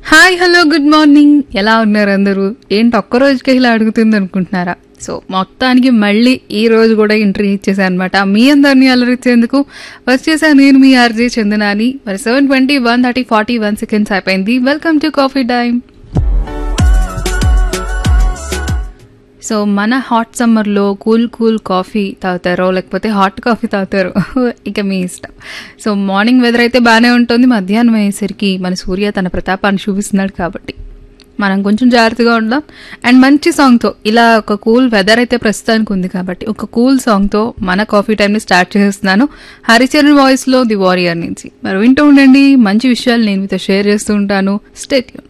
hi hello good morning ఎలా ఉన్నారు అందరూ ఏంటి ఒక్క రోజుకే ఇలా అడుగుతుంది అనుకుంటున్నారా సో మొత్తానికి మళ్ళీ ఈ రోజు కూడా ఎంట్రీ ఇచ్చేసాను అనమాట మీ అందరినీ అలరించేందుకు వచ్చేసా నేను మీ ఆర్జే చందనాని మరి seven twenty one thirty forty one seconds అయిపోయింది welcome to coffee time so మన హాట్ సమ్మర్లో కూల్ కూల్ కాఫీ తాగుతారో లేకపోతే హాట్ కాఫీ తాగుతారో ఇక మీ ఇష్టం సో మార్నింగ్ వెదర్ అయితే బాగానే ఉంటుంది మధ్యాహ్నం అయ్యేసరికి మన సూర్య తన ప్రతాపాన్ని చూపిస్తున్నాడు కాబట్టి మనం కొంచెం జాగ్రత్తగా ఉందాం అండ్ మంచి సాంగ్తో ఇలా ఒక కూల్ వెదర్ అయితే ప్రస్తుతానికి ఉంది కాబట్టి ఒక కూల్ సాంగ్తో మన కాఫీ టైంని స్టార్ట్ చేస్తున్నాను హరిచరణ్ వాయిస్లో ది వారియర్ నుంచి మరి వింటూ ఉండండి మంచి విషయాలు నేను మీతో షేర్ చేస్తూ ఉంటాను స్టేట్యూన్